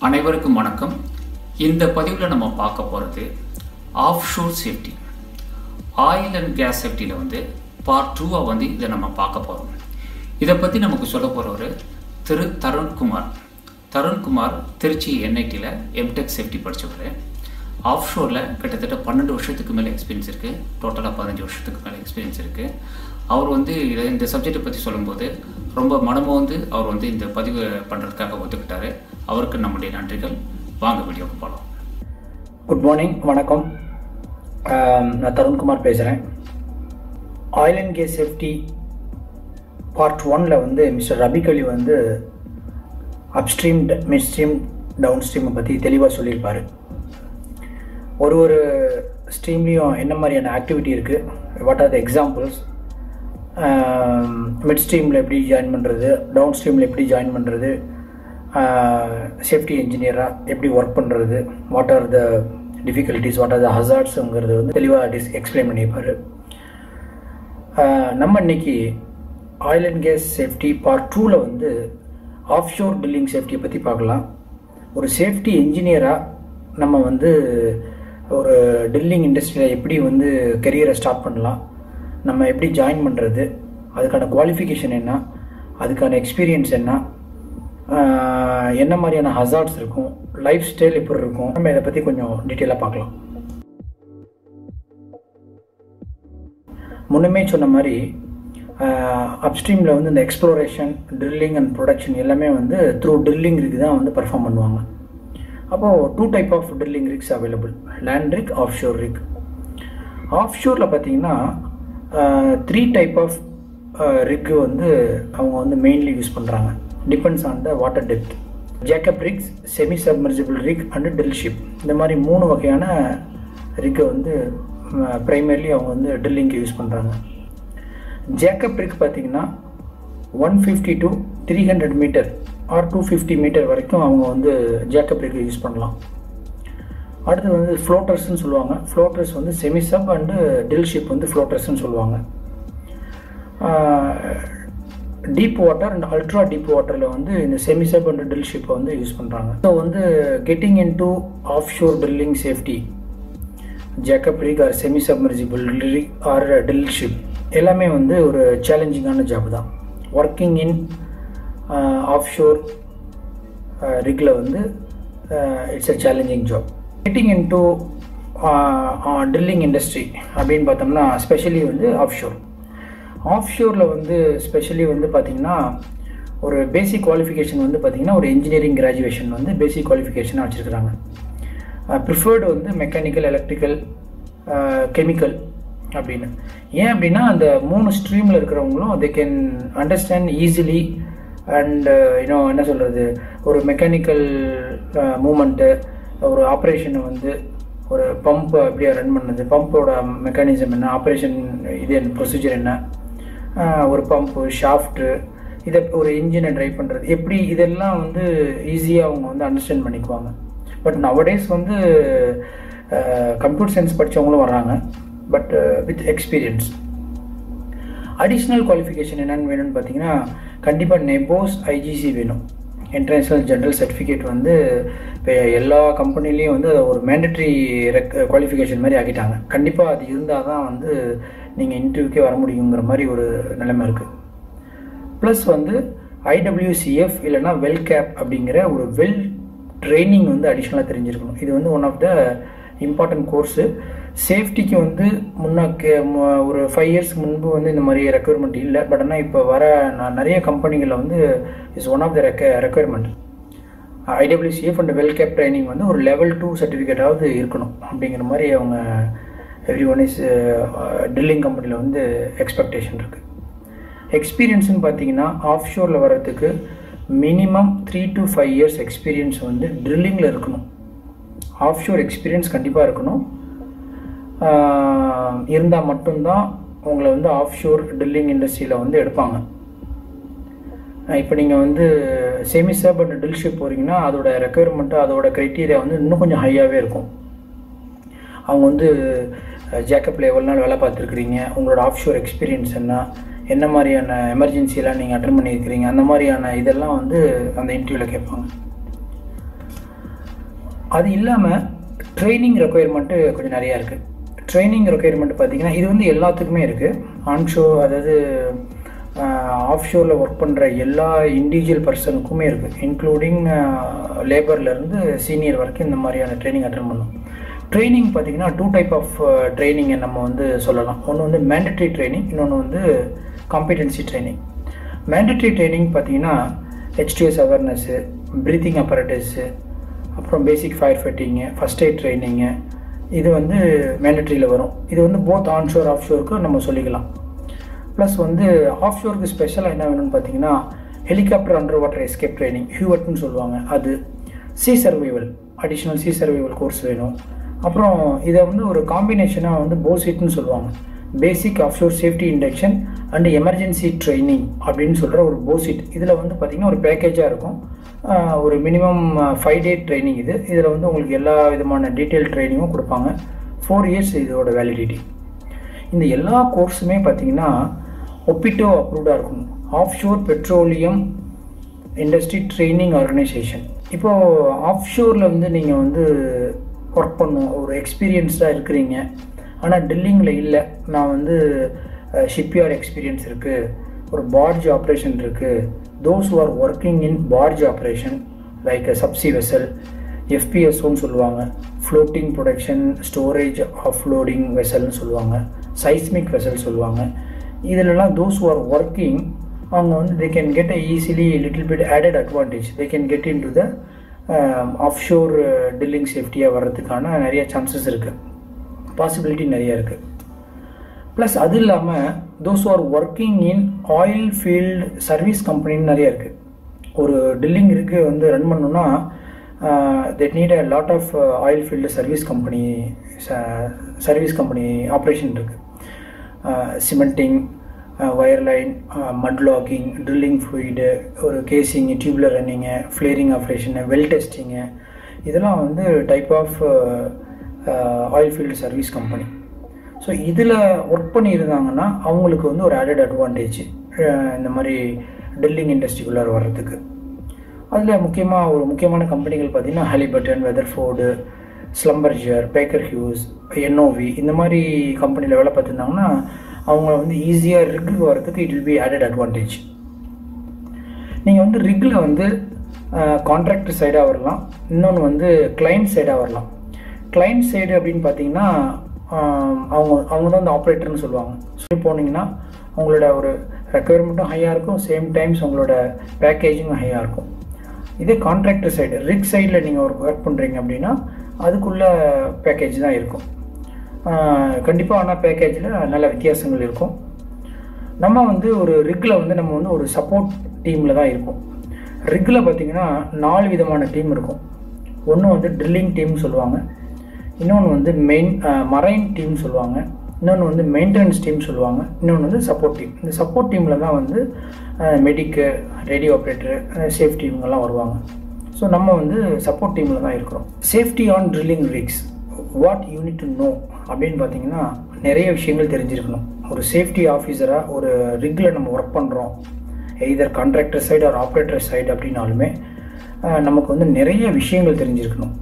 அனைவருக்கும் வணக்கம் இந்த பதிவில் நம்ம பார்க்க போகிறது off shore safety oil and gas சேஃப்டியில் வந்து பார்ட் டூவாக வந்து இதை நம்ம பார்க்க போகிறோம் இதை பற்றி நமக்கு சொல்ல போகிறவர் திரு தருண்குமார் தருண்குமார் திருச்சி என்ஐடியில் எம்டெக் சேஃப்டி படித்தவர் ஆஃப் ஷோரில் கிட்டத்தட்ட பன்னெண்டு வருஷத்துக்கு மேலே எக்ஸ்பீரியன்ஸ் இருக்குது டோட்டலாக பதினஞ்சு வருஷத்துக்கு மேலே எக்ஸ்பீரியன்ஸ் இருக்குது அவர் வந்து இதை இந்த சப்ஜெக்டை பற்றி சொல்லும்போது ரொம்ப மனமோ வந்து அவர் வந்து இந்த பதிவு பண்ணுறதுக்காக ஒத்துக்கிட்டாரு அவருக்கு நம்முடைய நன்றிகள் வாங்க வீடியோக்கு போகலாம் குட் மார்னிங் வணக்கம் ஆம், நான் தருண்குமார் பேசுகிறேன் oil and gas safety part ஒனில் வந்து மிஸ்டர் ரபிகலி வந்து அப்ஸ்ட்ரீம் மிட்ஸ்ட்ரீம் டவுன் ஸ்ட்ரீமை பற்றி தெளிவாக சொல்லியிருப்பார் ஒரு ஒரு ஸ்ட்ரீம்லேயும் என்ன மாதிரியான ஆக்டிவிட்டி இருக்குது what are the examples mid ஸ்ட்ரீமில் எப்படி ஜாயின் பண்ணுறது டவுன் ஸ்ட்ரீமில் எப்படி ஜாயின் பண்ணுறது சேஃப்டி இன்ஜினியராக எப்படி ஒர்க் பண்ணுறது what are the difficulties what are the ஹசார்ட்ஸுங்கிறது வந்து தெளிவாக டிஸ் எக்ஸ்பிளைன் பண்ணியிருப்பார் நம்ம இன்னைக்கு oil and gas safety part டூவில் வந்து ஆஃப் ஷோர் பில்லிங் சேஃப்டியை பற்றி பார்க்கலாம் ஒரு சேஃப்டி இன்ஜினியராக நம்ம வந்து ஒரு ட்ரில்லிங் இண்டஸ்ட்ரியில் எப்படி வந்து கெரியரை ஸ்டார்ட் பண்ணலாம் நம்ம எப்படி ஜாயின் பண்ணுறது அதுக்கான குவாலிஃபிகேஷன் என்ன அதுக்கான எக்ஸ்பீரியன்ஸ் என்ன ஆஹ் என்ன மாதிரியான ஹசார்ட்ஸ் இருக்கும் லைஃப் ஸ்டைல் எப்படி இருக்கும் நம்ம இதை பற்றி கொஞ்சம் டீட்டெயிலாக பார்க்கலாம் முன்னமே சொன்ன மாதிரி அப்ஸ்ட்ரீமில் வந்து இந்த எக்ஸ்ப்ளோரேஷன் ட்ரில்லிங் அண்ட் ப்ரொடக்ஷன் எல்லாமே வந்து த்ரூ ட்ரில்லிங் ரிக் தான் வந்து பர்ஃபார்ம் பண்ணுவாங்க அப்போது two type of drilling rigs available land rig off shore rig off ஷோரில் பார்த்தீங்கன்னா த்ரீ டைப் ஆஃப் ரிக்கு வந்து அவங்க வந்து மெயின்லி யூஸ் பண்ணுறாங்க depends on the water depth jack up rigs semi submersible rig and drill ship இந்த மாதிரி மூணு வகையான ரிக்கை வந்து ப்ரைமர்லி அவங்க வந்து ட்ரில்லிங்க்கு யூஸ் பண்ணுறாங்க ஜேக்கப் ரிக் பார்த்தீங்கன்னா one fifty to three hundred metre or two fifty metre வரைக்கும் அவங்க வந்து ஜேக்கப் ரிக்கை யூஸ் பண்ணலாம் அடுத்து வந்து ஃப்ளோட்டர்ஸ்னு சொல்லுவாங்க ஃப்ளோட்டர்ஸ் வந்து செமிசப் அண்டு டில் ஷிப் வந்து ஃப்ளோட்டர்ஸ்னு சொல்லுவாங்க deep water and ultra deep வாட்டரில் வந்து இந்த செமிசப் அண்ட் ட்ரில் ஷிப்பை வந்து யூஸ் பண்ணுறாங்க ஸோ வந்து getting into off shore drilling safety jack up rig or semi submersible rig or drill ship எல்லாமே வந்து ஒரு சேலஞ்சிங்கான ஜாப் தான் ஒர்க்கிங் இன் ஆஃப் ஷோர் ரிக்கில் வந்து it's a challenging job getting into drilling industry அப்படின்னு பார்த்தோம்னா ஸ்பெஷலி வந்து ஆஃப் ஷோர் ஆஃப் ஷோரில் வந்து ஸ்பெஷலி வந்து பார்த்திங்கன்னா ஒரு பேசிக் குவாலிஃபிகேஷன் வந்து பார்த்திங்கன்னா ஒரு இன்ஜினியரிங் கிராஜுவேஷன் வந்து பேசிக் குவாலிஃபிகேஷனாக வச்சுருக்கிறாங்க ப்ரிஃபர்டு வந்து மெக்கானிக்கல் எலக்ட்ரிக்கல் கெமிக்கல் அப்படின்னு ஏன் அப்படின்னா அந்த மூணு ஸ்ட்ரீமில் இருக்கிறவங்களும் they can understand easily and you know என்ன சொல்கிறது ஒரு மெக்கானிக்கல் மூமெண்ட்டு ஒரு ஆப்ரேஷனை வந்து ஒரு பம்ப் அப்படியே ரன் பண்ணுது பம்போட மெக்கானிசம் என்ன ஆப்ரேஷன் இது என்ன ப்ரொசீஜர் என்ன ஆஹ் ஒரு பம்பு ஷாஃப்ட்டு இதை ஒரு இன்ஜினை ட்ரைவ் பண்ணுறது எப்படி இதெல்லாம் வந்து ஈஸியாக அவங்க வந்து அண்டர்ஸ்டாண்ட் பண்ணிக்குவாங்க பட் நவடேஸ் வந்து கம்ப்யூட்டர் சயின்ஸ் படித்தவங்களும் வர்றாங்க but with experience additional qualification என்னென்னு வேணும்னு பார்த்தீங்கன்னா கண்டிப்பாக நெபோஸ் ஐஜிசி வேணும் இன்டர்நேஷ்னல் ஜென்ரல் சர்டிஃபிகேட் வந்து இப்போ எல்லா கம்பெனிலையும் வந்து அதை ஒரு மேண்டட்ரி ரெக் குவாலிஃபிகேஷன் மாதிரி ஆக்கிட்டாங்க கண்டிப்பாக அது இருந்தால் தான் வந்து நீங்கள் இன்டர்வியூக்கே வர முடியுங்கிற மாதிரி ஒரு நிலைமை இருக்குது ப்ளஸ் வந்து ஐடபிள்யூசிஎஃப் இல்லைனா வெல் கேப் அப்படிங்கிற ஒரு வெல் ட்ரைனிங் வந்து அடிஷ்னலாக தெரிஞ்சிருக்கணும் இது வந்து one of the important course சேஃப்டிக்கு வந்து முன்னாக்கு ஒரு ஃபைவ் இயர்ஸ்க்கு முன்பு வந்து இந்த மாதிரி ரெக்குயர்மெண்ட் இல்லை பட் ஆனால் இப்போ வர நான் நிறைய கம்பெனிகளில் வந்து இஸ் ஒன் ஆஃப் த ரெக்க requirement IWCF and well cap training வந்து ஒரு லெவல் டூ சர்டிஃபிகேட்டாவது இருக்கணும் அப்படிங்கிற மாதிரி அவங்க எவ்ரி ஒன் இஸ் ட்ரில்லிங் கம்பெனியில் வந்து எக்ஸ்பெக்டேஷன் இருக்குது எக்ஸ்பீரியன்ஸ்னு பார்த்தீங்கன்னா ஆஃப் ஷோரில் வர்றதுக்கு minimum three to five years experience வந்து ட்ரில்லிங்கில் இருக்கணும் ஆஃப் ஷோர் எக்ஸ்பீரியன்ஸ் கண்டிப்பாக இருக்கணும் இருந்தால் மட்டும்தான் உங்களை வந்து ஆஃப் ஷோர் ட்ரில்லிங் இண்டஸ்ட்ரியில் வந்து எடுப்பாங்க இப்போ நீங்கள் வந்து செமிசப் அண்ட் ட்ரில் ஷிப் போகிறீங்கன்னா அதோட ரெக்குயர்மெண்ட்டு அதோட க்ரைட்டீரியா வந்து இன்னும் கொஞ்சம் ஹையாகவே இருக்கும் அவங்க வந்து ஜேக்கப்பில் எவ்வளோ நாள் வேலை பார்த்துருக்குறீங்க உங்களோட ஆஃப் ஷோர் எக்ஸ்பீரியன்ஸ் என்ன என்ன மாதிரியான எமர்ஜென்சியெல்லாம் நீங்கள் அட்டன் பண்ணியிருக்கிறீங்க அந்த மாதிரியான இதெல்லாம் வந்து அந்த இன்டர்வியூவில் கேட்பாங்க அது இல்லாமல் ட்ரைனிங் ரெக்குயர்மெண்ட்டு கொஞ்சம் நிறையா இருக்குது ட்ரைனிங் ரெக்குயர்மெண்ட் பார்த்தீங்கன்னா இது வந்து எல்லாத்துக்குமே இருக்குது ஆன்ஷோ அதாவது ஆஃப் ஷோரில் ஒர்க் பண்ணுற எல்லா இண்டிவிஜுவல் பர்சனுக்குமே இருக்குது இன்க்ளூடிங் லேபர்லேருந்து சீனியர் வரைக்கும் இந்த மாதிரியான ட்ரைனிங் அட்டன் பண்ணும் ட்ரைனிங் பார்த்தீங்கன்னா டூ டைப் ஆஃப் ட்ரைனிங்கை நம்ம வந்து சொல்லலாம் ஒன்று வந்து மேண்டட்ரி ட்ரைனிங் இன்னொன்று வந்து காம்பிடென்சி ட்ரைனிங் மேண்டட்ரி ட்ரைனிங் பார்த்தீங்கன்னா ஹெச்டிஎஸ் அவேர்னஸ்ஸு ப்ரீத்திங் அப்பரேட்டஸு அப்புறம் basic fire fighting first aid training இது வந்து மேண்டட்ரியில் வரும் இது வந்து போத் ஆன்ஷோர் ஆஃப் ஷோருக்கு நம்ம சொல்லிக்கலாம் ப்ளஸ் வந்து ஆஃப் ஷோருக்கு ஸ்பெஷலாக என்ன வேணும்னு பார்த்தீங்கன்னா helicopter underwater escape training ஹியூவர்ட்னு சொல்லுவாங்க அது sea survival additional sea survival course வேணும் அப்புறம் இதை வந்து ஒரு காம்பினேஷனாக வந்து போசிட்னு சொல்லுவாங்க basic offshore safety induction and emergency training அப்படின்னு சொல்கிற ஒரு போசிட் இதில் வந்து பார்த்திங்கன்னா ஒரு பேக்கேஜாக இருக்கும் ஒரு மினிமம் ஃபைவ் டே ட்ரைனிங் இது இதில் வந்து உங்களுக்கு எல்லா விதமான டீட்டெயில் ட்ரைனிங்கும் கொடுப்பாங்க ஃபோர் இயர்ஸ் இதோட வேலிடிட்டி இந்த எல்லா கோர்ஸுமே பார்த்தீங்கன்னா ஒப்பிட்டோ அப்ரூவ்டாக இருக்கும் off shore petroleum industry training organization இப்போது ஆஃப் ஷோரில் வந்து நீங்கள் வந்து ஒர்க் பண்ணும் ஒரு எக்ஸ்பீரியன்ஸ்டாக இருக்கிறீங்க ஆனால் டில்லிங்கில் இல்லை நான் வந்து ஷிப்யார்ட் எக்ஸ்பீரியன்ஸ் இருக்குது ஒரு பார்ஜ் ஆப்ரேஷன் இருக்குது those who are working in barge operation like subsea vessel எஃபிஎஸ்ஓன்னு சொல்லுவாங்க ஃப்ளோட்டிங் ப்ரொடக்ஷன் ஸ்டோரேஜ் ஆஃப்லோடிங் வெசல்னு சொல்லுவாங்க சைஸ்மிக் வெசல் சொல்லுவாங்க இதிலெல்லாம் தோஸ் ஹூ ஆர் ஒர்க்கிங் அவங்க வந்து they can get a easily little bit added advantage they can get into the off shore drilling சேஃப்டியாக வர்றதுக்கான நிறைய சான்சஸ் இருக்குது பாசிபிலிட்டி நிறைய இருக்குது ப்ளஸ் அது இல்லாமல் those are working in oil field service கம்பெனின்னு நிறைய இருக்குது ஒரு டில்லிங் இருக்குது வந்து ரன் பண்ணணுன்னா that need a lot of oil field service company service company operation இருக்குது cementing wireline mud logging drilling fluid ஒரு casing tubular running flaring operation well testing இதெல்லாம் வந்து type of oil field service company so இதில் work பண்ணியிருந்தாங்கன்னா அவங்களுக்கு வந்து ஒரு added advantage இந்த மாதிரி ட்ரில்லிங் இண்டஸ்ட்ரிக்குள்ளார வர்றதுக்கு அதில் முக்கியமாக ஒரு முக்கியமான கம்பெனிகள் பார்த்திங்கன்னா ஹலிபட்டன் வெதர்ஃபோர்டு ஸ்லம்பர்ஜர் பேக்கர் ஹியூஸ் என்ஓவி இந்த மாதிரி கம்பெனியில் வேலை பார்த்துருந்தாங்கன்னா அவங்க வந்து ஈஸியாக ரிக்கு வரதுக்கு it will be added advantage நீங்கள் வந்து ரிக்கில் வந்து கான்ட்ராக்டர் சைடாக வரலாம் இன்னொன்று வந்து கிளைண்ட் சைடாக வரலாம் கிளைண்ட் சைடு அப்படின்னு பார்த்தீங்கன்னா அவங்க அவங்க தான் அந்த ஆப்ரேட்டர்னு சொல்லுவாங்க சொல்லி போனீங்கன்னா உங்களோட ஒரு ரெக்குயர்மெண்ட்டும் ஹையாக இருக்கும் சேம் டைம்ஸ் உங்களோட பேக்கேஜிங்கும் ஹையாக இருக்கும் இதே கான்ட்ராக்டர் சைடு ரிக் சைடில் நீங்கள் ஒரு ஒர்க் பண்ணுறீங்க அப்படின்னா அதுக்குள்ள பேக்கேஜ் தான் இருக்கும் கண்டிப்பாக ஆனால் பேக்கேஜில் நல்ல வித்தியாசங்கள் இருக்கும் நம்ம வந்து ஒரு ரிக்கில் வந்து நம்ம வந்து ஒரு சப்போர்ட் டீமில் தான் இருக்கும் ரிக்கில் பார்த்திங்கன்னா நாலு விதமான டீம் இருக்கும் ஒன்று வந்து ட்ரில்லிங் டீம் சொல்லுவாங்க இன்னொன்று வந்து மெயின் மரைன் டீம் சொல்லுவாங்க இன்னொன்று வந்து மெயின்டெனன்ஸ் டீம் சொல்லுவாங்க இன்னொன்று வந்து சப்போர்ட் டீம் இந்த சப்போர்ட் டீமில் தான் வந்து மெடிக்கு ரேடியோ ஆப்ரேட்டர் சேஃப்டி இவங்கெல்லாம் வருவாங்க ஸோ நம்ம வந்து சப்போர்ட் டீமில் தான் இருக்கிறோம் safety on drilling rigs what you need to know அப்படின்னு பார்த்தீங்கன்னா நிறைய விஷயங்கள் தெரிஞ்சிருக்கணும் ஒரு சேஃப்டி ஆஃபீஸராக ஒரு ரிக்கில் நம்ம ஒர்க் பண்ணுறோம் either contractor side or operator side அப்படின்னாலுமே நமக்கு வந்து நிறைய விஷயங்கள் தெரிஞ்சிருக்கணும்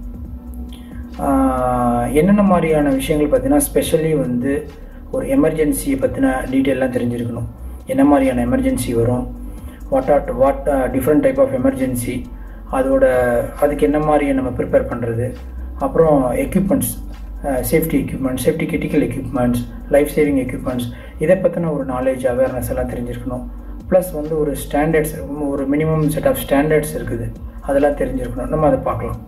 என்னென்ன மாதிரியான விஷயங்கள் பார்த்தீங்கன்னா ஸ்பெஷலி வந்து ஒரு எமர்ஜென்சியை பற்றின டீட்டெயிலாம் தெரிஞ்சிருக்கணும் என்ன மாதிரியான எமர்ஜென்சி வரும் what at what different type of emergency அதோட அதுக்கு என்ன மாதிரி நம்ம ப்ரிப்பேர் பண்ணுறது அப்புறம் equipments safety equipments safety critical equipments life saving equipments இதை பற்றின ஒரு நாலேஜ் அவேர்னஸ் எல்லாம் தெரிஞ்சிருக்கணும் ப்ளஸ் வந்து ஒரு ஸ்டாண்டர்ட்ஸ் ஒரு மினிமம் செட் ஆஃப் ஸ்டாண்டர்ட்ஸ் இருக்குது அதெல்லாம் தெரிஞ்சிருக்கணும் நம்ம அதை பார்க்கலாம்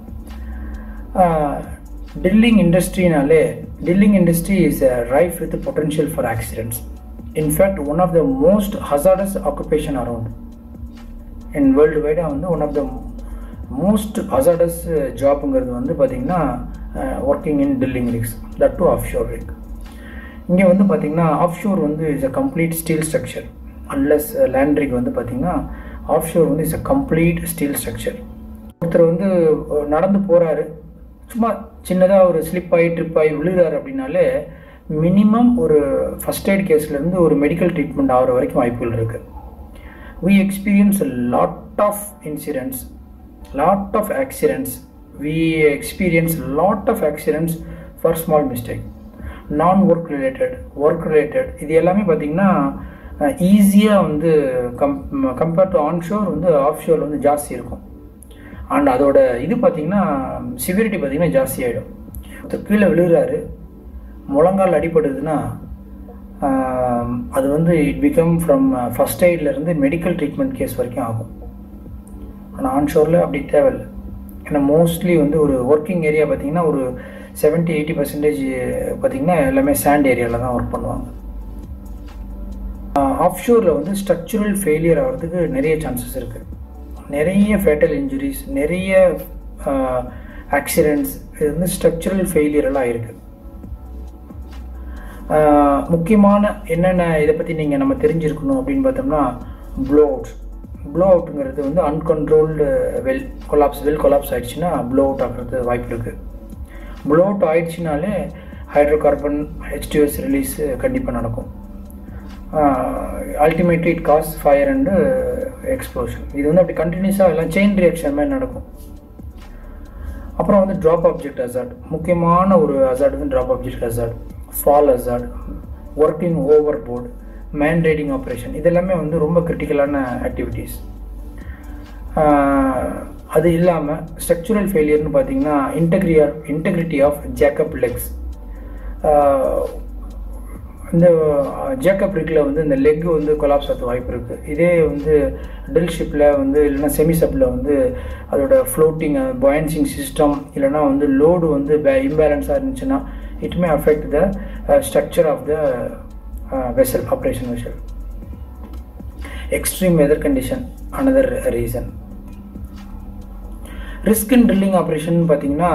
டில்லிங் இண்டஸ்ட்ரினாலே drilling industry is rife with potential for accidents in fact one of the most hazardous occupation around in world வைடாக வந்து one of the most hazardous ஜாப்புங்கிறது வந்து பார்த்திங்கன்னா working in drilling rigs that to off shore rig இங்கே வந்து பார்த்திங்கன்னா off shore வந்து is a complete steel structure unless land rig வந்து பார்த்திங்கன்னா ஆஃப் ஷோர் வந்து is a complete steel structure ஒருத்தர் வந்து நடந்து போகிறாரு சும்மா சின்னதாக ஒரு ஸ்லிப் ஆகி ட்ரிப் ஆகி விழுகிறாரு அப்படின்னாலே மினிமம் ஒரு ஃபஸ்ட் எய்ட் கேஸ்லேருந்து ஒரு மெடிக்கல் ட்ரீட்மெண்ட் ஆகிற வரைக்கும் வாய்ப்புகள் இருக்குது we experience lot of incidents lot of accidents we experience lot of accidents for small mistake non work related work related இது எல்லாமே பார்த்திங்கன்னா ஈஸியாக வந்து கம் கம்பேர்ட் டு ஆன்ஷோர் வந்து ஆஃப் ஷோர் வந்து ஜாஸ்தி இருக்கும் அண்ட் அதோட இது பார்த்திங்கன்னா சிவியரிட்டி பார்த்திங்கன்னா ஜாஸ்தி ஆகிடும் ஒருத்தர் கீழே விழுகிறாரு முழங்கால் அடிபடுதுன்னா அது வந்து இட் பிகம் ஃப்ரம் ஃபஸ்ட் எய்ட்லேருந்து மெடிக்கல் ட்ரீட்மெண்ட் கேஸ் வரைக்கும் ஆகும் ஆனால் ஆன்ஷோரில் அப்படி தேவையில்லை ஏன்னா மோஸ்ட்லி வந்து ஒரு ஒர்க்கிங் ஏரியா பார்த்திங்கன்னா ஒரு செவன்ட்டி எயிட்டி பர்சன்டேஜ் பார்த்திங்கன்னா எல்லாமே சாண்ட் ஏரியாவில் தான் ஒர்க் பண்ணுவாங்க ஆஃப்ஷோரில் வந்து ஸ்ட்ரக்சுரல் ஃபெயிலியர் ஆகிறதுக்கு நிறைய சான்சஸ் இருக்குது நிறைய ஃபேட்டல் இன்ஜுரிஸ் நிறைய ஆக்சிடெண்ட்ஸ் இது வந்து ஸ்ட்ரக்சுரல் ஃபெயிலியர் எல்லாம் இருக்குது முக்கியமான என்னென்ன இதை பற்றி நீங்கள் நம்ம தெரிஞ்சிருக்கணும் அப்படின்னு பார்த்தோம்னா ப்ளோ அவுட் ப்ளோ அவுட்டுங்கிறது வந்து uncontrolled well collapse well collapse ஆகிடுச்சுன்னா ப்ளோ அவுட் ஆகிறது வாய்ப்பு இருக்குது ப்ளோ அவுட் ஆயிடுச்சுனாலே ஹைட்ரோ கார்பன் ஹெச்டிஎஸ் ரிலீஸ் கண்டிப்பாக நடக்கும் ultimately it cause fire and explosion இது வந்து அப்படி கண்டினியூஸாக எல்லாம் செயின் ரியாக்ஷன் மாதிரி நடக்கும் அப்புறம் வந்து ட்ராப் ஆப்ஜெக்ட் அசார்ட் முக்கியமான ஒரு அசார்ட் வந்து drop object hazard fall hazard working over board man riding operation இதெல்லாமே வந்து ரொம்ப கிரிட்டிக்கலான ஆக்டிவிட்டீஸ் அது இல்லாமல் ஸ்ட்ரக்சுரல் ஃபெயிலியர்னு பார்த்தீங்கன்னா இன்டெக்ரியா இன்டெகிரிட்டி ஆஃப் ஜேக்கப் லெக்ஸ் இந்த ஜேக்கப் ரிக்கில் வந்து இந்த லெக் வந்து கொலாப்ஸ் ஆக வாய்ப்பு இருக்குது இதே வந்து டில் ஷிப்பில் வந்து இல்லைன்னா செமிசப்பில் வந்து அதோட ஃப்ளோட்டிங் பாயன்சிங் சிஸ்டம் இல்லைனா வந்து லோடு வந்து இம்பேலன்ஸாக இருந்துச்சுன்னா it may affect the structure of the vessel operation vessel extreme weather condition another reason risk in drilling operation பார்த்தீங்கன்னா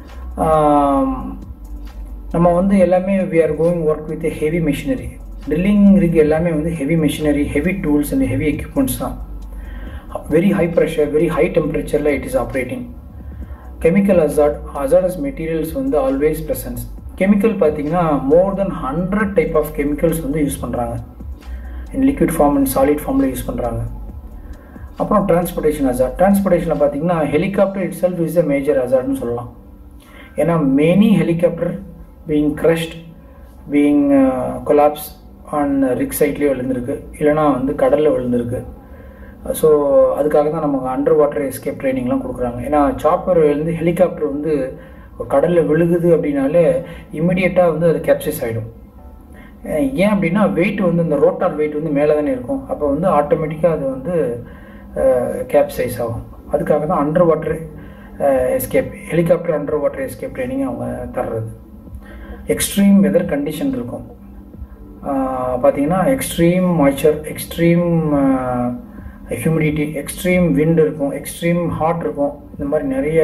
நம்ம வந்து எல்லாமே we are going work with heavy machinery drilling இருக்கு எல்லாமே வந்து heavy machinery heavy tools and heavy equipments தான் very high pressure very high டெம்பரேச்சரில் it is operating chemical hazard hazardous materials வந்து ஆல்வேஸ் ப்ரெசன்ஸ் கெமிக்கல் பார்த்தீங்கன்னா more than hundred type of chemicals வந்து use பண்ணுறாங்க in liquid form and solid ஃபார்மில் use பண்ணுறாங்க அப்புறம் transportation hazard டிரான்ஸ்போர்ட்டேஷனில் பார்த்தீங்கன்னா helicopter itself is a major அசார்ட்னு சொல்லலாம் ஏன்னா many helicopter being crushed being collapse on rig சைட்லேயே விழுந்திருக்கு இல்லைனா வந்து கடலில் விழுந்திருக்கு ஸோ அதுக்காக தான் நமக்கு அண்டர் வாட்டர் எஸ்கேப் ட்ரைனிங்லாம் கொடுக்குறாங்க ஏன்னா சாப்பர் வந்து ஹெலிகாப்டர் வந்து கடலில் விழுகுது அப்படின்னாலே இம்மிடியட்டாக வந்து அது கேப்சைஸ் ஆகிடும் ஏன் அப்படின்னா வெயிட் வந்து இந்த ரோட்டார் வெயிட் வந்து மேலே தானே இருக்கும் அப்போ வந்து ஆட்டோமேட்டிக்காக அது வந்து கேப்சைஸ் ஆகும் அதுக்காக தான் underwater escape helicopter underwater escape training அவங்க தர்றது எக்ஸ்ட்ரீம் வெதர் கண்டிஷன் இருக்கும் பார்த்தீங்கன்னா extreme moisture extreme humidity extreme wind இருக்கும் எக்ஸ்ட்ரீம் ஹாட் இருக்கும் இந்த மாதிரி நிறைய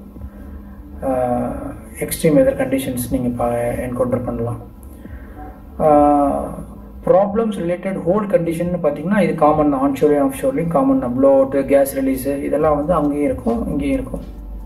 எக்ஸ்ட்ரீம் வெதர் கண்டிஷன்ஸ் நீங்கள் பா என்கவுண்டர் பண்ணலாம் ப்ராப்ளம்ஸ் ரிலேட்டட் ஹோல் கண்டிஷன் பார்த்தீங்கன்னா இது காமன் தான் ஆன்ஷோர்லையும் ஆஃப்ஷோர்லையும் காமன் தான் ப்ளோ அவுட்டு கேஸ் ரிலீஸு இதெல்லாம் வந்து அங்கேயும் இருக்கும் இங்கேயும் இருக்கும்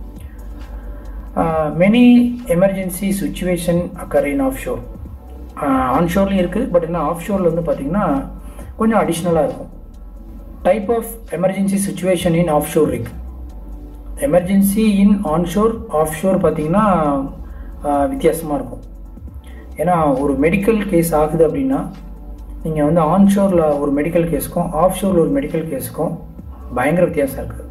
many emergency situation occur in off shore ஆன்ஷோர்லையும் இருக்குது பட் என்ன ஆஃப் ஷோரில் வந்து பார்த்திங்கன்னா கொஞ்சம் அடிஷ்னலாக இருக்கும் type of emergency situation in off shore இருக்கு emergency in onshore off shore பார்த்தீங்கன்னா வித்தியாசமாக இருக்கும் ஏன்னா ஒரு மெடிக்கல் கேஸ் ஆகுது அப்படின்னா நீங்கள் வந்து ஆன்ஷோரில் ஒரு மெடிக்கல் கேஸுக்கும் ஆஃப் ஷோரில் ஒரு மெடிக்கல் கேஸுக்கும் பயங்கர வித்தியாசம் இருக்குது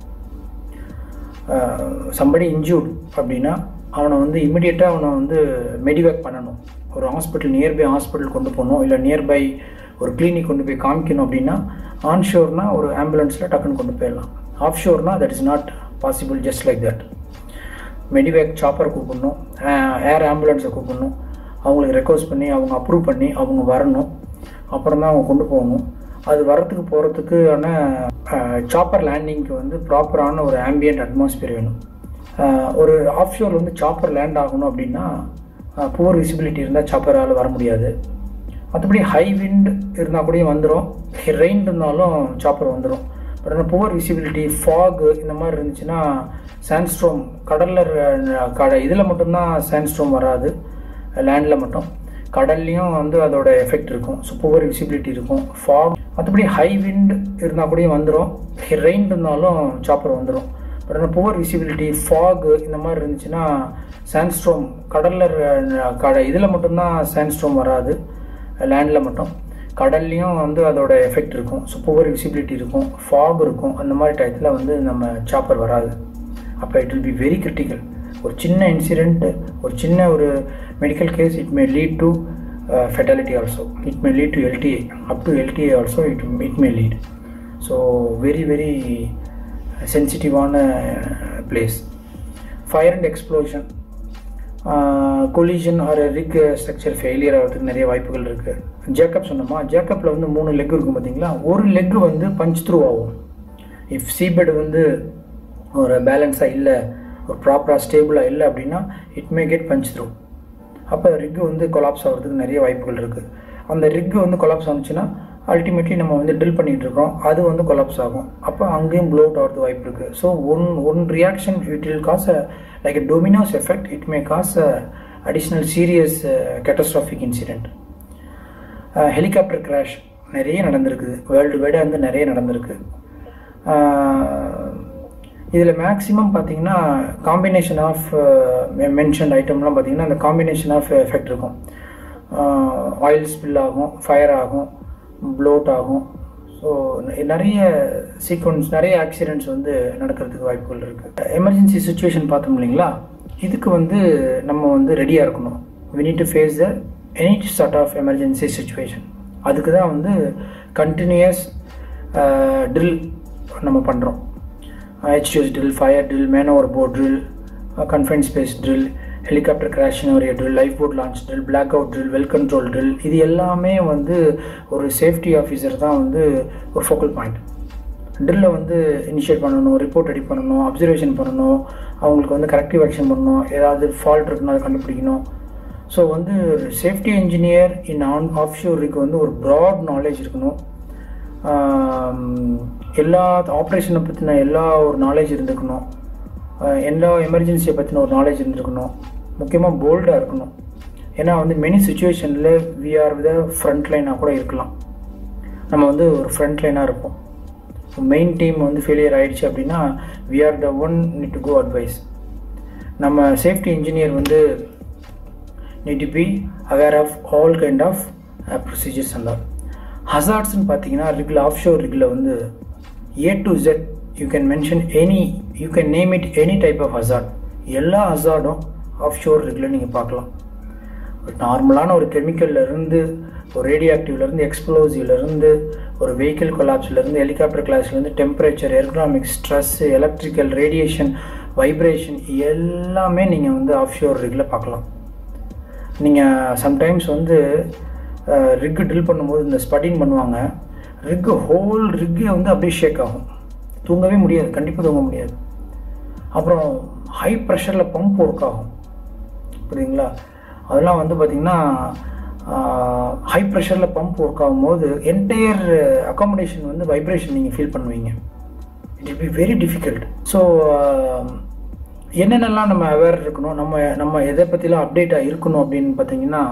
சம்படி இன்ஜூர்ட் அப்படின்னா அவனை வந்து இமிடியேட்டாக அவனை வந்து மெடிவேக் பண்ணணும் ஒரு ஹாஸ்பிட்டல் நியர்பை ஹாஸ்பிட்டல் கொண்டு போகணும் இல்லை நியர்பை ஒரு கிளினிக் கொண்டு போய் காமிக்கணும் அப்படின்னா ஆன்ஷோர்னா ஒரு ஆம்புலன்ஸில் டக்குன்னு கொண்டு போயிடலாம் ஆஃப் ஷோர்னா that is not possible just like that medevac chopper கூப்பிடணும் ஏர் ஆம்புலன்ஸை கூப்பிடணும் அவங்களுக்கு ரெக்வஸ்ட் பண்ணி அவங்க அப்ரூவ் பண்ணி அவங்க வரணும் அப்புறம் தான் அவங்க கொண்டு போகணும் அது வரத்துக்கு போகிறதுக்கான சாப்பர் லேண்டிங்க்கு வந்து ப்ராப்பரான ஒரு ஆம்பியன்ட் அட்மாஸ்பியர் வேணும் ஒரு ஆஃப்ஷோர் வந்து சாப்பர் லேண்ட் ஆகணும் அப்படின்னா புவர் விசிபிலிட்டி இருந்தால் சாப்பரால் வர முடியாது மற்றபடி ஹை விண்ட் இருந்தால் கூட வந்துடும் ரெயின் இருந்தாலும் சாப்பர் வந்துடும் பட் ஆனால் புவர் விசிபிலிட்டி ஃபாக் இந்த மாதிரி இருந்துச்சுன்னா சாண்ட்ஸ்ட்ரோம் கடலில் கடை இதில் மட்டும்தான் சாண்ட்ஸ்ட்ரோம் வராது லேண்டில் மட்டும் கடல்லையும் வந்து அதோட எஃபெக்ட் இருக்கும் ஸோ புவர் விசிபிலிட்டி இருக்கும் ஃபாக் மற்றபடி ஹை விண்ட் இருந்தால் கூட வந்துடும் ரெயின் இருந்தாலும் சாப்பர் வந்துடும் பட் புவர் விசிபிலிட்டி ஃபாக் இந்த மாதிரி இருந்துச்சுன்னா சாண்ட்ஸ்ட்ரோம் கடலில் கட இதில் மட்டும்தான் சாண்ட்ஸ்ட்ரோம் வராது லேண்டில் மட்டும் கடல்லையும் வந்து அதோட எஃபெக்ட் இருக்கும் ஸோ புவர் விசிபிலிட்டி இருக்கும் ஃபாக் இருக்கும் அந்த மாதிரி டயத்தில் வந்து நம்ம சாப்பர் வராது அப்போ it will be very critical ஒரு சின்ன இன்சிடெண்ட் ஒரு சின்ன ஒரு medical case it may lead to fatality also it may lead to LDA up to LDA also it it may lead so very very சென்சிட்டிவான place fire and explosion collision or rig structure failure ஆகிறதுக்கு நிறைய வாய்ப்புகள் இருக்குது Jacob சொன்னோமா ஜேக்கப்பில் வந்து மூணு leg இருக்கும் பார்த்தீங்களா ஒரு லெக் வந்து பஞ்ச் த்ரூ ஆகும் இஃப் சீபெட் வந்து ஒரு பேலன்ஸாக இல்லை ஒரு ப்ராப்பராக ஸ்டேபிளாக இல்லை அப்படின்னா it may get punch through அப்போ ரிக் வந்து கொலாப்ஸ் ஆகிறதுக்கு நிறைய வாய்ப்புகள் இருக்குது அந்த ரிக் வந்து கொலாப்ஸ் ஆனிச்சுன்னா அல்டிமேட்லி நம்ம வந்து ட்ரில் பண்ணிகிட்டு இருக்கோம் அது வந்து கொலாப்ஸ் ஆகும் அப்போ அங்கேயும் ப்ளோ அவுட் ஆகிறது வாய்ப்பு இருக்குது so one one reaction it will cause a like a dominoes effect it may cause a additional serious catastrophic incident helicopter crash நிறைய நடந்திருக்குது வேர்ல்டு வைடாக வந்து நிறைய நடந்திருக்கு இதில் மேக்ஸிமம் பார்த்தீங்கன்னா காம்பினேஷன் ஆஃப் மென்ஷன் ஐட்டம்லாம் பார்த்தீங்கன்னா அந்த காம்பினேஷன் ஆஃப் எஃபெக்ட் இருக்கும் ஆயில் ஸ்பில் ஆகும் ஃபயர் ஆகும் ப்ளோட் ஆகும் ஸோ நிறைய சீக்வன்ஸ் நிறைய ஆக்சிடென்ட்ஸ் வந்து நடக்கிறதுக்கு வாய்ப்புகள் இருக்குது எமர்ஜென்சி சுச்சுவேஷன் பார்த்தோம் இல்லைங்களா இதுக்கு வந்து நம்ம வந்து ரெடியாக இருக்கணும் we need to face the any sort of emergency situation அதுக்கு தான் வந்து கண்டினியூஸ் ட்ரில் நம்ம பண்ணுறோம் HTS drill fire drill man overboard drill confine space drill helicopter crashing ஒரு drill lifeboat launch drill black out drill well control drill இது எல்லாமே வந்து ஒரு சேஃப்டி ஆஃபீஸர் தான் வந்து ஒரு ஃபோக்கல் பாயிண்ட் ட்ரில்லை வந்து இனிஷியேட் பண்ணணும் ரிப்போர்ட் ரெடி பண்ணணும் அப்சர்வேஷன் பண்ணணும் அவங்களுக்கு வந்து கரெக்டிவ் ஆக்ஷன் பண்ணணும் ஏதாவது ஃபால்ட் இருக்குன்னு அதை கண்டுபிடிக்கணும் ஸோ வந்து safety engineer in on off ஷோருக்கு வந்து ஒரு ப்ராட் நாலேஜ் இருக்கணும் எல்லா ஆப்ரேஷனை பற்றின எல்லா ஒரு நாலேஜ் இருந்துக்கணும் எல்லா எமர்ஜென்சியை பற்றின ஒரு நாலேஜ் இருந்திருக்கணும் முக்கியமாக போல்டாக இருக்கணும் ஏன்னா வந்து மெனி சுச்சுவேஷனில் வி ஆர் த ஃப்ரண்ட் லைனாக கூட இருக்கலாம் நம்ம வந்து ஒரு ஃப்ரண்ட் லைனாக இருப்போம் மெயின் டீம் வந்து ஃபெயிலியர் ஆகிடுச்சு அப்படின்னா we are the one need to go advise நம்ம சேஃப்டி இன்ஜினியர் வந்து need to be aware of all kind of procedures and all ஹசார்ட்ஸ்னு பார்த்தீங்கன்னா ரிகில் ஆஃப் ஷோர் ரிகில் வந்து A to Z you can mention any you can name it any type of hazard எல்லா ஹசார்டும் of offshore ரிகில் நீங்கள் பார்க்கலாம் ஒரு நார்மலான ஒரு கெமிக்கல்லேருந்து ஒரு ரேடியோ எக்ஸ்ப்ளோசிவ்ல இருந்து ஒரு வெஹிக்கிள் கொலாப்ஸ்லேருந்து ஹெலிகாப்டர் கிளாஸ்லேருந்து temperature ergonomic stress electrical radiation vibration எல்லாமே நீங்கள் வந்து ஆஃப் ஷோர் ரிக்கில் பார்க்கலாம் நீங்கள் சம்டைம்ஸ் வந்து ரிக்கு ட்ரில் பண்ணும்போது இந்த ஸ்பட்டிங் பண்ணுவாங்க ரிக்கு ஹோல் ரிக்கே வந்து அப்படியே ஷேக் ஆகும் தூங்கவே முடியாது கண்டிப்பாக தூங்க முடியாது அப்புறம் ஹை ப்ரெஷரில் பம்ப் ஒர்க் ஆகும் புரியுதுங்களா அதெல்லாம் வந்து பார்த்திங்கன்னா ஹை ப்ரெஷரில் பம்ப் ஒர்க் ஆகும்போது என்டையர் அக்காமடேஷன் வந்து வைப்ரேஷன் நீங்கள் ஃபீல் பண்ணுவீங்க it will be very difficult so என்னென்னலாம் நம்ம அவேர் இருக்கணும் நம்ம நம்ம எதை பற்றிலாம் அப்டேட்டாக இருக்கணும் அப்படின்னு பார்த்தீங்கன்னா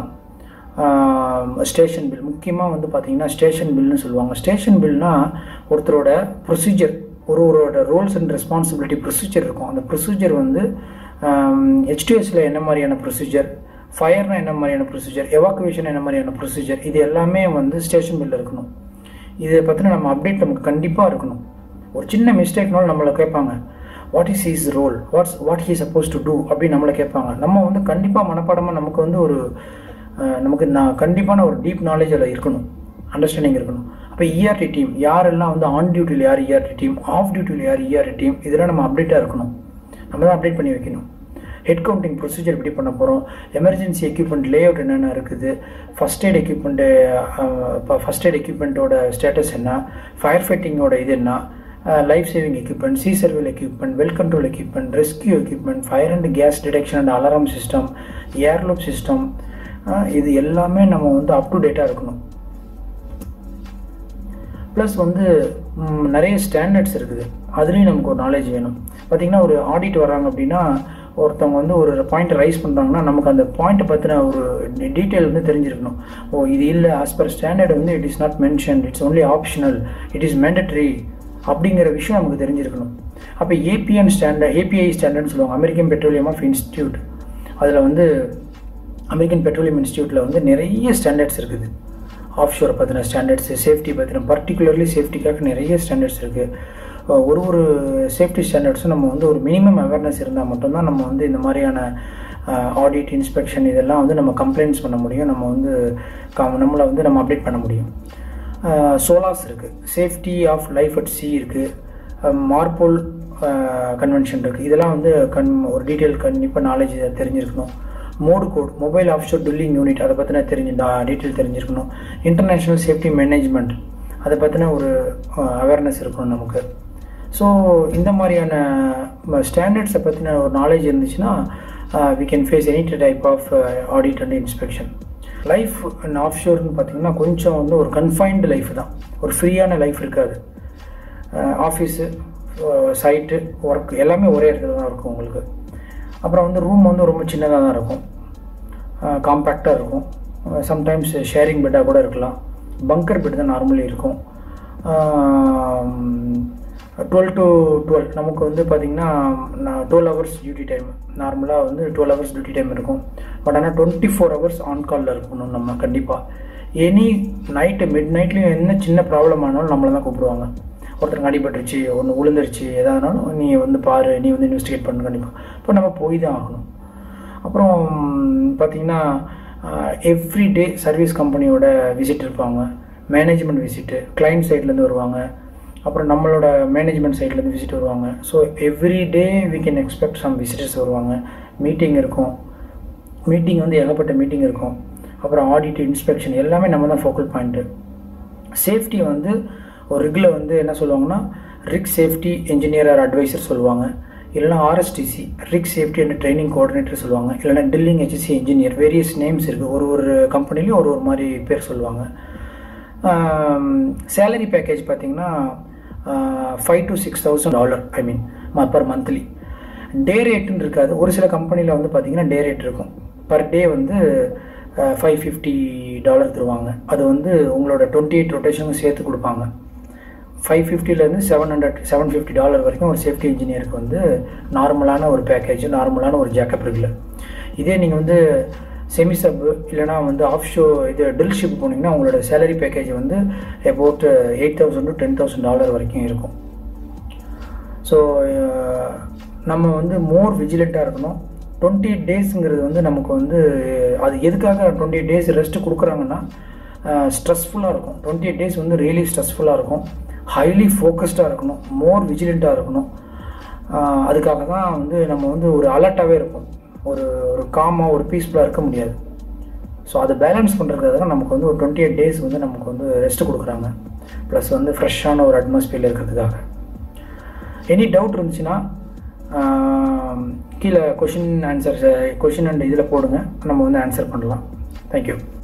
ஸ்டேஷன் பில் முக்கியமாக வந்து பார்த்தீங்கன்னா ஸ்டேஷன் பில்னு சொல்லுவாங்க ஸ்டேஷன் பில்னா ஒருத்தரோட ப்ரொசீஜர் ஒரு ஒருவரோட ரோல்ஸ் அண்ட் ரெஸ்பான்சிபிலிட்டி ப்ரொசீஜர் இருக்கும் அந்த ப்ரொசீஜர் வந்து ஹெச்டிஎஸில் என்ன மாதிரியான ப்ரொசீஜர் ஃபயர்னா என்ன மாதிரியான ப்ரொசீஜர் எவாக்குவேஷன் என்ன மாதிரியான ப்ரொசீஜர் இது எல்லாமே வந்து ஸ்டேஷன் பில்லில் இருக்கணும் இதை பற்றின நம்ம அப்டேட் நமக்கு கண்டிப்பாக இருக்கணும் ஒரு சின்ன மிஸ்டேக்னாலும் நம்மளை கேட்பாங்க what is his role what's what he suppose to do அப்படின்னு நம்மளை கேட்பாங்க நம்ம வந்து கண்டிப்பாக மனப்பாடமாக நமக்கு வந்து ஒரு நமக்கு நான் கண்டிப்பான ஒரு டீப் நாலேஜ் அதில் இருக்கணும் அண்டர்ஸ்டாண்டிங் இருக்கணும் அப்போ இஆர்டி டீம் யாரெல்லாம் வந்து ஆன் டியூட்டியில் யார் இஆர்டி டீம் ஆஃப் டியூட்டியில் யார் இஆர்டி டீம் இதெல்லாம் நம்ம அப்டேட்டாக இருக்கணும் நம்ம தான் அப்டேட் பண்ணி வைக்கணும் ஹெட் கவுண்டிங் ப்ரொசீஜர் எப்படி பண்ண போகிறோம் எமர்ஜென்சி எக்யூப்மெண்ட் லே அவுட் என்னென்ன இருக்குது ஃபஸ்ட் எய்ட் எக்யூப்மெண்ட்டு இப்போ ஃபஸ்ட் எய்ட் எக்யூப்மெண்ட்டோட ஸ்டேட்டஸ் என்ன ஃபயர் ஃபைட்டிங்கோட இது என்ன life saving equipment sea survival equipment well control equipment rescue equipment fire and gas detection and alarm system ஏர்லூப் சிஸ்டம் இது எல்லாமே நம்ம வந்து அப் டு டேட்டாக இருக்கணும் ப்ளஸ் வந்து நிறைய ஸ்டாண்டர்ட்ஸ் இருக்குது அதுலேயும் நமக்கு ஒரு நாலேஜ் வேணும் பார்த்திங்கன்னா ஒரு ஆடிட் வராங்க அப்படின்னா ஒருத்தவங்க வந்து ஒரு பாயிண்ட் ரைஸ் பண்ணுறாங்கன்னா நமக்கு அந்த பாயிண்ட்டை பற்றின ஒரு டீட்டெயில் வந்து தெரிஞ்சிருக்கணும் ஓ இது இல்லை ஆஸ் பர் ஸ்டாண்டர்ட் வந்து it is not mention it's only optional it is mandatory அப்படிங்கிற விஷயம் நமக்கு தெரிஞ்சிருக்கணும் அப்போ ஏபிஎன் ஸ்டாண்டர்ட் ஏபிஐ ஸ்டாண்டர்ட்னு சொல்லுவாங்க அமெரிக்கன் பெட்ரோலியம் ஆஃப் இன்ஸ்டியூட் அதில் வந்து அமெரிக்கன் பெட்ரோலியம் இன்ஸ்டியூட்டில் வந்து நிறைய ஸ்டாண்டர்ட்ஸ் இருக்குது ஆஃப் ஷோரை பற்றின ஸ்டாண்டர்ட்ஸு சேஃப்டி பற்றின பர்டிகுலர்லி சேஃப்டிக்காக நிறைய ஸ்டாண்டர்ட்ஸ் இருக்குது ஒரு ஒரு சேஃப்டி ஸ்டாண்டர்ட்ஸும் நம்ம வந்து ஒரு மினிமம் அவேர்னஸ் இருந்தால் மட்டும்தான் நம்ம வந்து இந்த மாதிரியான ஆடிட் இன்ஸ்பெக்ஷன் இதெல்லாம் வந்து நம்ம கம்ப்ளைண்ட்ஸ் பண்ண முடியும் நம்ம வந்து நம்மளை வந்து நம்ம அப்டேட் பண்ண முடியும் சோலாஸ் இருக்குது safety of life at sea இருக்குது மார்போல் கன்வென்ஷன் இருக்குது இதெல்லாம் வந்து கண் ஒரு டீட்டெயில் கண்டிப்பாக நாலேஜ் தெரிஞ்சிருக்கணும் MODU code mobile offshore drilling unit அதை பற்றின தெரிஞ்சு டீட்டெயில் தெரிஞ்சிருக்கணும் இன்டர்நேஷ்னல் சேஃப்டி மேனேஜ்மெண்ட் அதை பற்றின ஒரு அவேர்னஸ் இருக்கணும் நமக்கு ஸோ இந்த மாதிரியான ஸ்டாண்டர்ட்ஸை பற்றின ஒரு நாலேஜ் இருந்துச்சுன்னா we can face any type of audit and inspection life and ஆஃப் ஷோர்னு பார்த்தீங்கன்னா கொஞ்சம் வந்து ஒரு கன்ஃபைன்டு லைஃப் தான் ஒரு ஃப்ரீயான லைஃப் இருக்காது ஆஃபீஸு சைட்டு ஒர்க் எல்லாமே ஒரே இடத்துல தான் இருக்கும் உங்களுக்கு அப்புறம் வந்து ரூம் வந்து ரொம்ப சின்னதாக தான் இருக்கும் காம்பேக்டாக இருக்கும் சம்டைம்ஸ் ஷேரிங் பெட்டாக கூட இருக்கலாம் பங்கர் பெட் தான் நார்மலி இருக்கும் டுவெல் டு டுவெல் நமக்கு வந்து பார்த்திங்கன்னா டுவெல் ஹவர்ஸ் டியூட்டி டைம் நார்மலாக வந்து டுவெல் ஹவர்ஸ் டியூட்டி டைம் இருக்கும் பட் ஆனால் டுவெண்ட்டி ஃபோர் ஹவர்ஸ் ஆன் காலில் இருக்கணும் நம்ம கண்டிப்பாக எனி நைட்டு மிட் நைட்லேயும் என்ன சின்ன ப்ராப்ளம் ஆனாலும் நம்மளை தான் கூப்பிடுவாங்க ஒருத்தருக்கு அடிபட்டுருச்சு ஒன்று விழுந்துருச்சு எதானாலும் நீ வந்து பாரு நீ வந்து இன்வெஸ்டிகேட் பண்ணு கண்டிப்பாக இப்போ நம்ம போய் தான் ஆகணும் அப்புறம் பார்த்திங்கன்னா எவ்ரி டே சர்வீஸ் கம்பெனியோட விசிட் இருப்பாங்க மேனேஜ்மெண்ட் விசிட்டு கிளைண்ட் சைட்லேருந்து வருவாங்க அப்புறம் நம்மளோட மேனேஜ்மெண்ட் சைட்லேருந்து விசிட் வருவாங்க so every day we can expect some visitors வருவாங்க மீட்டிங் இருக்கும் மீட்டிங் வந்து ஏகப்பட்ட மீட்டிங் இருக்கும் அப்புறம் ஆடிட் இன்ஸ்பெக்ஷன் எல்லாமே நம்ம தான் ஃபோக்கல் பாயிண்ட்டு சேஃப்டி வந்து ஒரு ரிக்கில் வந்து என்ன சொல்லுவாங்கன்னா rig safety engineer or advisor சொல்லுவாங்க இல்லைனா RSTC rig safety and training coordinator சொல்லுவாங்க இல்லைனா drilling HC engineer various names இருக்குது ஒரு ஒரு கம்பெனிலையும் ஒரு ஒரு மாதிரி பேர் சொல்லுவாங்க சேலரி பேக்கேஜ் பார்த்தீங்கன்னா five to six thousand dollar I mean per monthly day ரேட்டுன்னு இருக்காது ஒரு சில கம்பெனியில் வந்து பார்த்தீங்கன்னா டே ரேட் இருக்கும் பர் டே வந்து ஃபைவ் ஃபிஃப்டி டாலர் தருவாங்க அது வந்து உங்களோட டுவெண்ட்டி எயிட் ரொட்டேஷனும் சேர்த்து கொடுப்பாங்க ஃபைவ் ஃபிஃப்டிலேருந்து seven hundred seven fifty dollar வரைக்கும் ஒரு சேஃப்டி இன்ஜினியருக்கு வந்து நார்மலான ஒரு பேக்கேஜ் நார்மலான ஒரு ஜேக்கப் இருக்குல்ல இதே நீங்கள் வந்து செமி சப் இல்லைனா வந்து ஆஃப் ஷோ இது டில் ஷிப் போனீங்கன்னா உங்களோட சேலரி பேக்கேஜ் வந்து about eight thousand to ten thousand dollar வரைக்கும் இருக்கும் ஸோ நம்ம வந்து மோர் விஜிலண்ட்டாக இருக்கணும் டுவெண்ட்டி எயிட் டேஸுங்கிறது வந்து நமக்கு வந்து அது எதுக்காக டுவெண்ட்டி எயிட் டேஸ் ரெஸ்ட் கொடுக்குறாங்கன்னா ஸ்ட்ரெஸ்ஃபுல்லாக இருக்கும் டுவெண்ட்டி எயிட் டேஸ் வந்து ரியலி ஸ்ட்ரெஸ்ஃபுல்லாக இருக்கும் ஹைலி ஃபோக்கஸ்டாக இருக்கணும் மோர் விஜிலண்ட்டாக இருக்கணும் அதுக்காக தான் வந்து நம்ம வந்து ஒரு அலர்ட்டாகவே இருக்கும் ஒரு ஒரு காமாக ஒரு பீஸ்ஃபுல்லாக இருக்க முடியாது ஸோ அதை பேலன்ஸ் பண்ணுறதுக்காக தான் நமக்கு வந்து ஒரு டுவெண்ட்டி எயிட் டேஸ் வந்து நமக்கு வந்து ரெஸ்ட் கொடுக்குறாங்க ப்ளஸ் வந்து ஃப்ரெஷ்ஷான ஒரு அட்மாஸ்பியரில் இருக்கிறதுக்காக எனி டவுட் இருந்துச்சுன்னா கீழே கொஷின் ஆன்சர் கொஷின் அண்ட் இதில் போடுங்க நம்ம வந்து ஆன்சர் பண்ணலாம் தேங்க்யூ